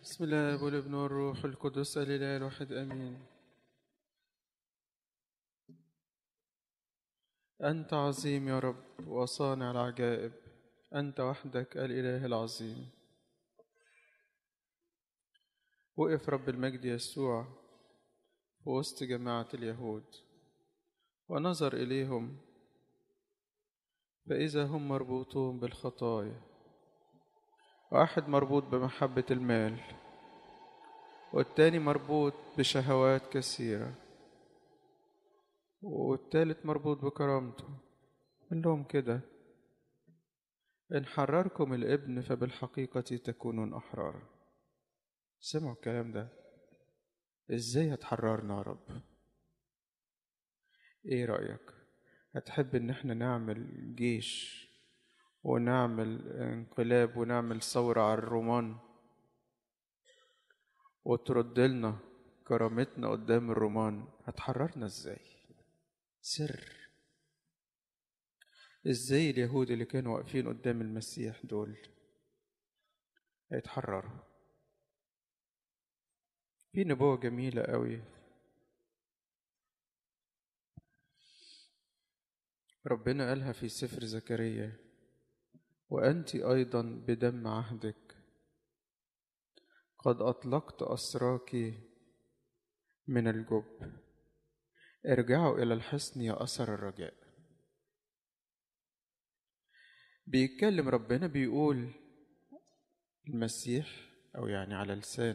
بسم الله والابن والروح القدس الإله الواحد آمين أنت عظيم يا رب وصانع العجائب أنت وحدك الإله العظيم وقف رب المجد يسوع في وسط جماعة اليهود ونظر إليهم فإذا هم مربوطون بالخطايا واحد مربوط بمحبة المال والتاني مربوط بشهوات كثيرة والتالت مربوط بكرامته قال لهم كده إن حرركم الابن فبالحقيقة تكونون أحرارا سمعوا الكلام ده إزاي هتحررنا يا رب إيه رأيك هتحب إن إحنا نعمل جيش ونعمل انقلاب ونعمل ثورة على الرومان وترد لنا كرامتنا قدام الرومان هتحررنا ازاي سر ازاي اليهود اللي كانوا واقفين قدام المسيح دول هيتحرروا في نبوة جميلة قوي ربنا قالها في سفر زكريا وأنت أيضا بدم عهدك قد أطلقت أسراك من الجب ارجعوا إلى الحصن يا أثر الرجاء بيتكلم ربنا بيقول المسيح أو يعني على لسان